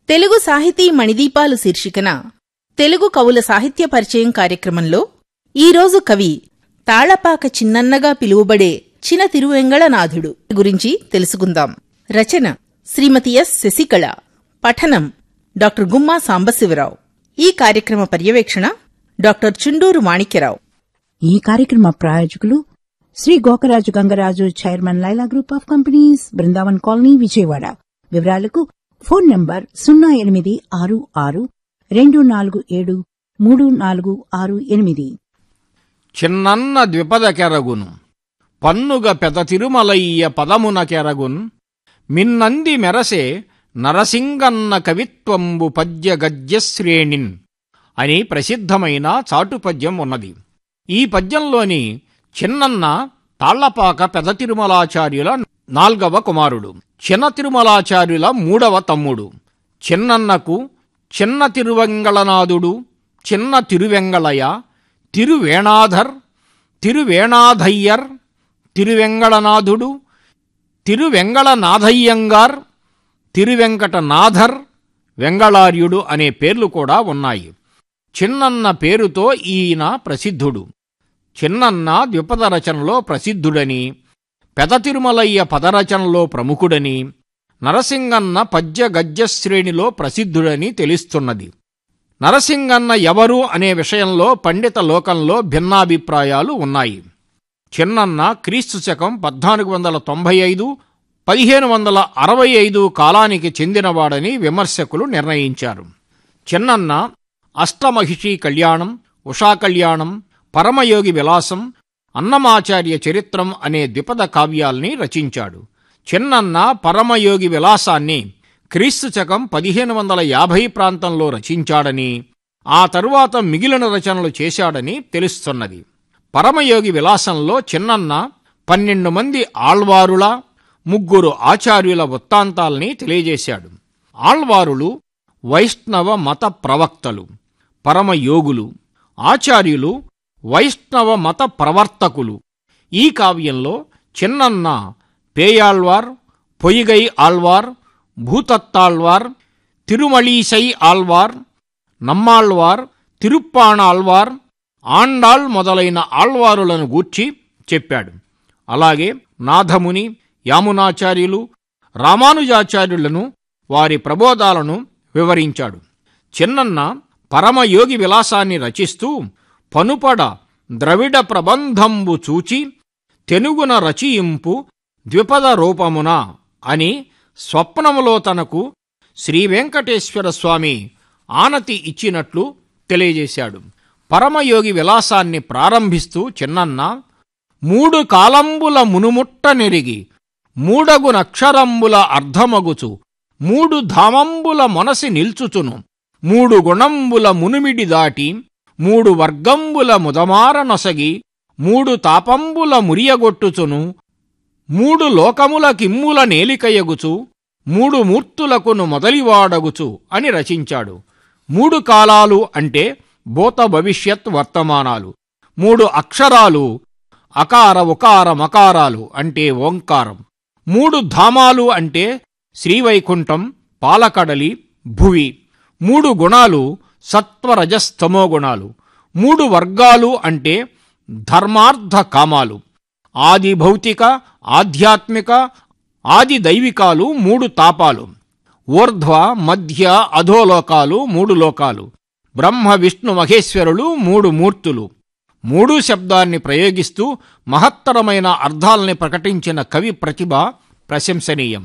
తెలుగు సాహితీ మణిదీపాలు శీర్షికన తెలుగు కవుల సాహిత్య పరిచయం కార్యక్రమంలో ఈరోజు కవి తాళపాక చిన్నన్నగా పిలువబడే చిన తిరువెంగళనాథుడు గురించి తెలుసుకుందాం రచన శ్రీమతి ఎస్ శశికళ పఠనం డాక్టర్ గుమ్మా సాంబశివరావు ఈ కార్యక్రమ పర్యవేక్షణ డాక్టర్ చుండూరు మాణిక్యరావు ఈ కార్యక్రమ ప్రాయోజకులు Shri Gokaraju Gangaraju chairman Laila group of companies Brindavan colony Vijayawada వివరాలకు ఫోన్ నంబర్ సున్నా ఎనిమిది ఆరు ఆరు రెండు నాలుగు ఏడు మూడు నాలుగు ఆరు ఎనిమిది చిన్నన్న ద్విపద కెరగును పన్నుగ పెద తిరుమలయ్య పదమున కెరగున్ మిన్నంది మెరసే నరసింగన్న కవిత్వంబు పద్య గద్యశ్రేణిన్ అని ప్రసిద్ధమైన చాటు పద్యం ఉన్నది ఈ పద్యంలోని చిన్నన్న తాళ్లపాక పెద తిరుమలాచార్యుల నాల్గవ కుమారుడు చిన్న తిరుమలాచార్యుల మూడవ తమ్ముడు చిన్నన్నకు చిన్న తిరువెంగళనాథుడు చిన్న తిరువెంగళయ తిరువేణాధర్ తిరువేణాధయ్యర్ తిరువెంగళనాథుడు తిరువెంగళనాథయ్యంగార్ తిరువెంకటనాథర్ వెంగళార్యుడు అనే పేర్లు కూడా ఉన్నాయి చిన్నన్న పేరుతో ఈయన ప్రసిద్ధుడు చిన్నన్న ద్విపద రచనలో ప్రసిద్ధుడని పెద తిరుమలయ్య పదరచనలో ప్రముఖుడని నరసింగన్న పద్య గద్య శ్రేణిలో ప్రసిద్ధుడని తెలుస్తున్నది నరసింగన్న ఎవరు అనే విషయంలో పండిత లోకంలో భిన్నాభిప్రాయాలు ఉన్నాయి చిన్నన్న క్రీస్తు శకం పద్నాలుగు వందల తొంభై ఐదు పదిహేను వందల అరవై ఐదు కాలానికి చెందినవాడని విమర్శకులు నిర్ణయించారు చిన్నన్న అష్టమహిషి కళ్యాణం ఉషా కళ్యాణం పరమయోగి విలాసం అన్నమాచార్య చరిత్రం అనే ద్విపద కావ్యాల్ని రచించాడు చిన్నన్న పరమయోగి విలాసాన్ని క్రీస్తు శకం పదిహేను వందల యాభై ప్రాంతంలో రచించాడని ఆ తరువాత మిగిలిన రచనలు చేశాడని తెలుస్తున్నది పరమయోగి విలాసంలో చిన్నన్న పన్నెండు మంది ఆళ్వారుల ముగ్గురు ఆచార్యుల వృత్తాంతాల్ని తెలియజేశాడు ఆళ్వారులు వైష్ణవ మత ప్రవక్తలు పరమయోగులు ఆచార్యులు వైష్ణవ మత ప్రవర్తకులు ఈ కావ్యంలో చిన్నన్న పేయాళ్వార్ పొయిగై ఆళ్వార్ భూతత్తాళ్వార్ తిరుమళీసై ఆళ్వార్ నమ్మాళ్వార్ తిరుప్పాణాళ్వార్ ఆండాళ్ మొదలైన ఆళ్వారులను గూర్చి చెప్పాడు అలాగే నాథముని యామునాచార్యులు రామానుజాచార్యులను వారి ప్రబోధాలను వివరించాడు చిన్నన్న పరమయోగి విలాసాన్ని రచిస్తూ పనుపడ ద్రవిడ ప్రబంధంబు చూచి తెనుగున రచయింపు ద్విపద రూపమున అని స్వప్నములో తనకు శ్రీవెంకటేశ్వర స్వామి ఆనతి ఇచ్చినట్లు తెలియజేశాడు పరమయోగి విలాసాన్ని ప్రారంభిస్తూ చిన్నన్న మూడు కాలంబుల మునుముట్ట నెరిగి మూడగు నక్షరంబుల అర్ధమగుచు మూడు ధామంబుల మనసి నిల్చుచును మూడు గుణంబుల మునుమిడి దాటి మూడు వర్గంబుల ముదమార నొసగి మూడు తాపంబుల మురియగొట్టుచును మూడు లోకముల కిమ్ముల నేలికయగుచు మూడు మూర్తులకును మొదలివాడగుచు అని రచించాడు మూడు కాలాలు అంటే భూత భవిష్యత్ వర్తమానాలు మూడు అక్షరాలు అకార ఉకార మకారాలు అంటే ఓంకారం మూడు ధామాలు అంటే శ్రీవైకుంఠం పాలకడలి భువి మూడు గుణాలు సత్వరజస్తమో గుణాలు మూడు వర్గాలు అంటే ధర్మార్థ కామాలు ఆది భౌతిక ఆధ్యాత్మిక ఆది దైవికాలు మూడు తాపాలు ఊర్ధ్వ మధ్య అధోలోకాలు మూడు లోకాలు బ్రహ్మ విష్ణు మహేశ్వరులు మూడు మూర్తులు మూడు శబ్దాన్ని ప్రయోగిస్తూ మహత్తరమైన అర్థాల్ని ప్రకటించిన కవి ప్రతిభ ప్రశంసనీయం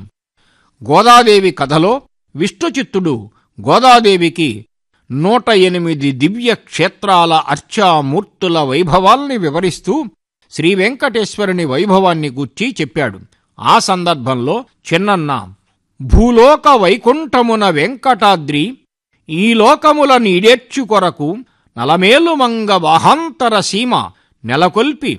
గోదాదేవి కథలో విష్ణుచిత్తుడు గోదాదేవికి నూట ఎనిమిది దివ్య క్షేత్రాల అర్చామూర్తుల వైభవాల్ని వివరిస్తూ శ్రీవెంకటేశ్వరుని వైభవాన్ని గూర్చి చెప్పాడు ఆ సందర్భంలో చిన్నన్న భూలోక వైకుంఠమున వెంకటాద్రి ఈ లోకముల నీడేర్చు కొరకు నలమేలుమంగ వాహాంతర సీమ నెలకొల్పి